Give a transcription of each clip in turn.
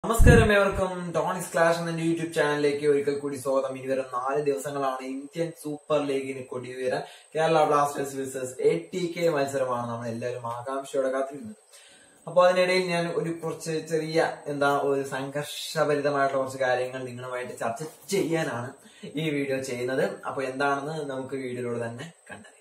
നമസ്കാരം ഏവർക്കും ടോണിസ് ക്ലാഷ് എന്ന എന്റെ യൂട്യൂബ് ചാനലിലേക്ക് ഒരിക്കൽ കൂടി സ്വാഗതം ഇനി വരും നാല് ദിവസങ്ങളാണ് ഇന്ത്യൻ സൂപ്പർ ലീഗിന് കൊടിയുയരാൻ Kerala blasters versus A T K മത്സരമാണ് നമ്മൾ എല്ലാവരും ആകാംക്ഷയോടെ കാത്തിരുന്നത് അപ്പൊ അതിനിടയിൽ ഞാൻ ഒരു കുറച്ച് ചെറിയ എന്താ ഒരു സംഘർഷഭരിതമായിട്ടുള്ള കുറച്ച് കാര്യങ്ങൾ നിങ്ങളുമായിട്ട് ചർച്ച ചെയ്യാനാണ് ഈ വീഡിയോ ചെയ്യുന്നത് അപ്പൊ എന്താണെന്ന് നമുക്ക് വീഡിയോയിലൂടെ തന്നെ കണ്ടറിയാം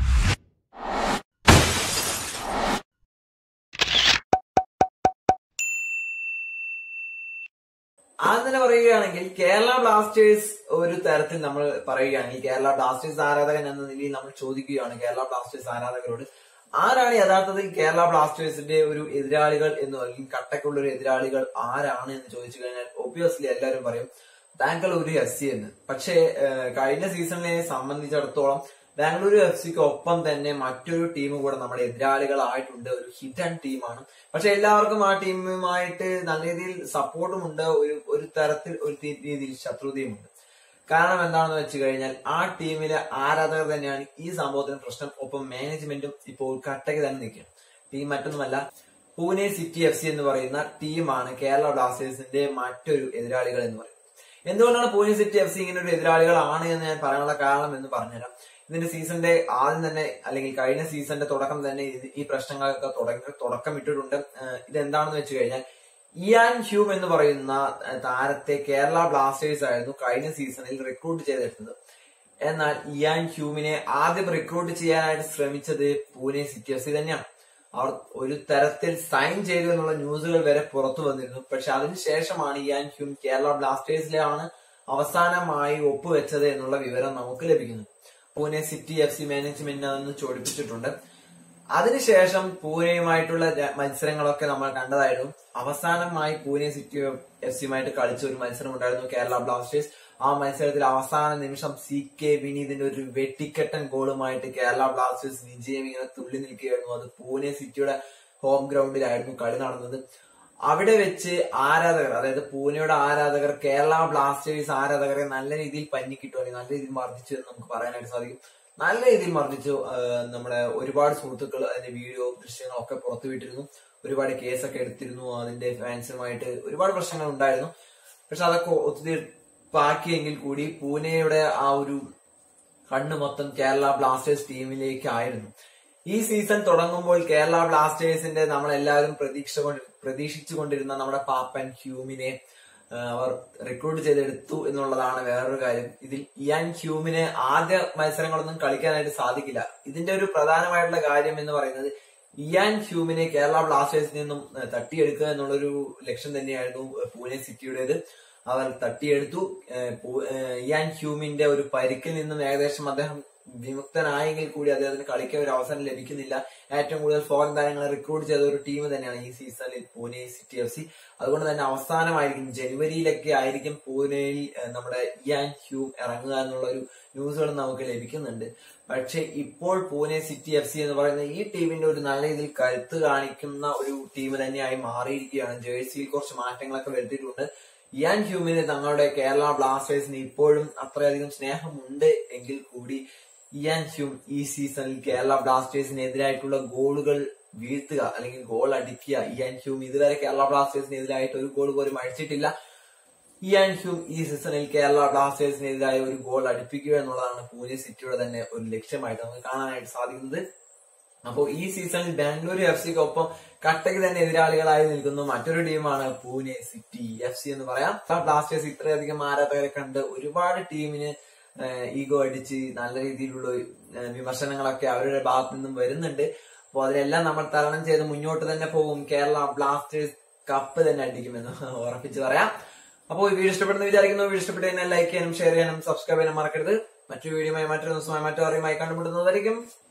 ആദ്യം തന്നെ പറയുകയാണെങ്കിൽ കേരള ബ്ലാസ്റ്റേഴ്സ് ഒരു തരത്തിൽ നമ്മൾ പറയുകയാണെങ്കിൽ കേരള ബ്ലാസ്റ്റേഴ്സ് ആരാധകൻ എന്ന നിലയിൽ നമ്മൾ ചോദിക്കുകയാണ് കേരള ബ്ലാസ്റ്റേഴ്സ് ആരാധകരോട് ആരാണ് യഥാർത്ഥത്തിൽ കേരള ബ്ലാസ്റ്റേഴ്സിന്റെ ഒരു എതിരാളികൾ എന്ന് അല്ലെങ്കിൽ കട്ടക്കുള്ള ഒരു എതിരാളികൾ ആരാണ് എന്ന് ചോദിച്ചു കഴിഞ്ഞാൽ ഒബ്വിയസ്ലി എല്ലാവരും പറയും ബാംഗ്ലൂരു എഫ് സി എന്ന് പക്ഷേ ഏഹ്, കഴിഞ്ഞ സീസണിനെ സംബന്ധിച്ചിടത്തോളം ബാംഗ്ലൂരു എഫ് സിക്ക് ഒപ്പം തന്നെ മറ്റൊരു ടീം കൂടെ നമ്മുടെ എതിരാളികളായിട്ടുണ്ട് ഒരു ഹിഡൻ ടീമാണ് പക്ഷെ എല്ലാവർക്കും ആ ടീമുമായിട്ട് നല്ല രീതിയിൽ സപ്പോർട്ടും ഉണ്ട് ഒരു ഒരു തരത്തിൽ ഒരു തി- രീതിയിൽ ശത്രുതയുമുണ്ട് കാരണം എന്താണെന്ന് വെച്ച് കഴിഞ്ഞാൽ ആ ടീമിലെ ആരാധകർ തന്നെയാണ് ഈ സംഭവത്തിന് പ്രശ്നം ഒപ്പം മാനേജ്മെന്റും ഇപ്പോൾ കട്ടയ്ക്ക് തന്നെ നിൽക്കുകയാണ് ടീം മറ്റൊന്നുമല്ല പൂനെ സിറ്റി എഫ് സി എന്ന് പറയുന്ന ടീമാണ് കേരള ബ്ലാസ്റ്റേഴ്സിന്റെ മറ്റൊരു എതിരാളികൾ എന്ന് പറയുന്നത് എന്തുകൊണ്ടാണ് പൂനെ സിറ്റി എഫ് സി ഇങ്ങനെ ഒരു എതിരാളികളാണ് എന്ന് ഞാൻ പറയാനുള്ള കാരണം എന്ന് പറഞ്ഞുതരാം ഇതിന്റെ സീസണിന്റെ ആദ്യം തന്നെ അല്ലെങ്കിൽ കഴിഞ്ഞ സീസണിന്റെ തുടക്കം തന്നെ ഇത് ഈ പ്രശ്നങ്ങളൊക്കെ തുടക്ക തുടക്കം ഇട്ടിട്ടുണ്ട് ഏഹ് ഇതെന്താണെന്ന് വെച്ച് കഴിഞ്ഞാൽ ഇയാൻ ഹ്യൂം എന്ന് പറയുന്ന ഏഹ് താരത്തെ കേരള ബ്ലാസ്റ്റേഴ്സ് ആയിരുന്നു കഴിഞ്ഞ സീസണിൽ റിക്രൂട്ട് ചെയ്തെടുത്തത് എന്നാൽ ഇയാൻ ഹ്യൂമിനെ ആദ്യം റിക്രൂട്ട് ചെയ്യാനായിട്ട് ശ്രമിച്ചത് പൂനെ സിറ്റി എഫ് സി തന്നെയാണ് അവർ ഒരു തരത്തിൽ സൈൻ ചെയ്തു എന്നുള്ള ന്യൂസുകൾ വരെ പുറത്തു വന്നിരുന്നു പക്ഷെ അതിനുശേഷമാണ് ഇയാൻ ഹ്യൂം കേരള ബ്ലാസ്റ്റേഴ്സിലാണ് അവസാനമായി ഒപ്പുവെച്ചത് എന്നുള്ള വിവരം നമുക്ക് ലഭിക്കുന്നത് Pune city F C management അതൊന്ന് ചോദിപ്പിച്ചിട്ടുണ്ട് അതിനുശേഷം പൂനെയുമായിട്ടുള്ള ര- മത്സരങ്ങളൊക്കെ നമ്മൾ കണ്ടതായിരുന്നു അവസാനമായി പൂനെ സിറ്റി എഫ് സിയുമായിട്ട് കളിച്ച ഒരു മത്സരം ഉണ്ടായിരുന്നു കേരള ബ്ലാസ്റ്റേഴ്സ് ആ മത്സരത്തിൽ അവസാന നിമിഷം സി കെ വിനീതിന്റെ ഒരു വെട്ടിക്കെട്ടൻ ഗോളുമായിട്ട് കേരള ബ്ലാസ്റ്റേഴ്സ് വിജയം ഇങ്ങനെ തുള്ളി നിൽക്കുകയായിരുന്നു അത് പൂനെ സിറ്റിയുടെ ഹോം ഗ്രൗണ്ടിലായിരുന്നു കളി നടന്നത് അവിടെ വെച്ച് ആരാധകർ അതായത് പൂനെയുടെ ആരാധകർ കേരള ബ്ലാസ്റ്റേഴ്സ് ആരാധകരെ നല്ല രീതിയിൽ പന്നിക്കിട്ടു അല്ലെങ്കിൽ നല്ല രീതിയിൽ മർദ്ദിച്ചു എന്ന് നമുക്ക് പറയാനായിട്ട് സാധിക്കും നല്ല രീതിയിൽ മർദ്ദിച്ചു ആഹ് നമ്മുടെ ഒരുപാട് സുഹൃത്തുക്കൾ അതിന്റെ വീഡിയോ ദൃശ്യങ്ങളൊക്കെ പുറത്തുവിട്ടിരുന്നു ഒരുപാട് കേസൊക്കെ എടുത്തിരുന്നു അതിന്റെ ഫാൻസുമായിട്ട് ഒരുപാട് പ്രശ്നങ്ങൾ ഉണ്ടായിരുന്നു പക്ഷെ അതൊക്കെ ഒത്തുതീർപ്പാക്കിയെങ്കിൽ കൂടി പൂനെയുടെ ആ ഒരു കണ്ണ് മൊത്തം കേരള ബ്ലാസ്റ്റേഴ്സ് ടീമിലേക്ക് ആയിരുന്നു ഈ സീസൺ തുടങ്ങുമ്പോൾ കേരള ബ്ലാസ്റ്റേഴ്സിന്റെ നമ്മളെല്ലാവരും പ്രതീക്ഷ കൊണ്ട് പ്രതീക്ഷിച്ചു കൊണ്ടിരുന്ന നമ്മുടെ പാപ്പൻ ഹ്യൂമിനെ ആ, അവർ റിക്രൂട്ട് ചെയ്തെടുത്തു എന്നുള്ളതാണ് വേറൊരു കാര്യം ഇതിൽ ഇയാൻ ഹ്യൂമിന് ആദ്യ മത്സരങ്ങളൊന്നും കളിക്കാനായിട്ട് സാധിക്കില്ല ഇതിന്റെ ഒരു പ്രധാനമായിട്ടുള്ള കാര്യം എന്ന് പറയുന്നത് ഇയാൻ ഹ്യൂമിനെ കേരള ബ്ലാസ്റ്റേഴ്സിൽ നിന്നും ആ, തട്ടിയെടുക്കുക എന്നുള്ളൊരു ലക്ഷ്യം തന്നെയായിരുന്നു പൂനെ സിറ്റിയുടേത് അവർ തട്ടിയെടുത്തു ഏഹ് പൂ- ഏഹ് ഇയാൻ ഹ്യൂമിന്റെ ഒരു പരിക്കിൽ നിന്നും ഏകദേശം അദ്ദേഹം വിമുക്തനായെങ്കിൽ കൂടി അദ്ദേഹത്തിന് കളിക്കാൻ ഒരു അവസരം ലഭിക്കുന്നില്ല ഏറ്റവും കൂടുതൽ ഫോറിൻ താരങ്ങളെ റിക്രൂട്ട് ചെയ്ത ഒരു ടീം തന്നെയാണ് ഈ സീസണിൽ പൂനെ സിറ്റി എഫ് സി അതുകൊണ്ട് തന്നെ അവസാനമായിരിക്കും ജനുവരിയിലൊക്കെ ആയിരിക്കും പൂനെയിൽ ഏഹ് നമ്മുടെ ഇയാൻ ഹ്യൂം ഇറങ്ങുക എന്നുള്ള ഒരു ന്യൂസുകൾ നമുക്ക് ലഭിക്കുന്നുണ്ട് പക്ഷെ ഇപ്പോൾ പൂനെ സിറ്റി എഫ് സി എന്ന് പറയുന്ന ഈ ടീമിന്റെ ഒരു നല്ല രീതിയിൽ കരുത്ത് കാണിക്കുന്ന ഒരു ടീം തന്നെയായി മാറിയിരിക്കുകയാണ് ജേഴ്സിയിൽ കുറച്ച് മാറ്റങ്ങളൊക്കെ വരുത്തിയിട്ടുണ്ട് ഇയാൻ ഹ്യൂമിന് തങ്ങളുടെ കേരള ബ്ലാസ്റ്റേഴ്സിന് ഇപ്പോഴും അത്രയധികം സ്നേഹമുണ്ട് എങ്കിൽ കൂടി ഇയാൻ ഹ്യൂം ഈ സീസണിൽ കേരള ബ്ലാസ്റ്റേഴ്സിനെതിരായിട്ടുള്ള ഗോളുകൾ വീഴ്ത്തുക അല്ലെങ്കിൽ ഗോൾ അടിക്കുക ഇയാൻ ഹ്യൂം ഇതുവരെ കേരള ബ്ലാസ്റ്റേഴ്സിനെതിരായിട്ട് ഒരു ഗോൾ പോലും അടിച്ചിട്ടില്ല ഇയാൻ ഹ്യൂം ഈ സീസണിൽ കേരള ബ്ലാസ്റ്റേഴ്സിനെതിരായ ഒരു ഗോൾ അടുപ്പിക്കുക എന്നുള്ളതാണ് പൂനെ സിറ്റിയുടെ തന്നെ ഒരു ലക്ഷ്യമായിട്ട് നമുക്ക് കാണാനായിട്ട് സാധിക്കുന്നത് അപ്പോൾ ഈ സീസണിൽ ബാംഗ്ലൂരു എഫ് സിക്ക് ഒപ്പം കട്ടയ്ക്ക് തന്നെ എതിരാളികളായി നിൽക്കുന്ന മറ്റൊരു ടീമാണ് പൂനെ സിറ്റി എഫ് സി എന്ന് പറയാം ബ്ലാസ്റ്റേഴ്സ് ഇത്രയധികം ആരാധകരെ കണ്ട് ഒരുപാട് ടീമിന് ഈഗോ അടിച്ച് നല്ല രീതിയിലുള്ള ഏഹ്, വിമർശനങ്ങളൊക്കെ അവരുടെ ഭാഗത്തു നിന്നും വരുന്നുണ്ട് അപ്പോൾ അതിനെല്ലാം നമ്മൾ തരണം ചെയ്ത് മുന്നോട്ട് തന്നെ പോകും കേരള ബ്ലാസ്റ്റേഴ്സ് കപ്പ് തന്നെ അടിക്കുമെന്ന് ഉറപ്പിച്ച് പറയാം അപ്പോൾ ഈ വീഡിയോ ഇഷ്ടപ്പെടുന്ന വിചാരിക്കുന്നു വീഡിയോ ഇഷ്ടപ്പെട്ട് കഴിഞ്ഞാൽ ലൈക്ക് ചെയ്യാനും ഷെയർ ചെയ്യാനും സബ്സ്ക്രൈബ് ചെയ്യാനും മറക്കരുത് മറ്റൊരു വീഡിയോയുമായി മറ്റൊരു ദിവസമായി മറ്റു അറിയുമായി കണ്ടുമുട്ടുന്നതായിരിക്കും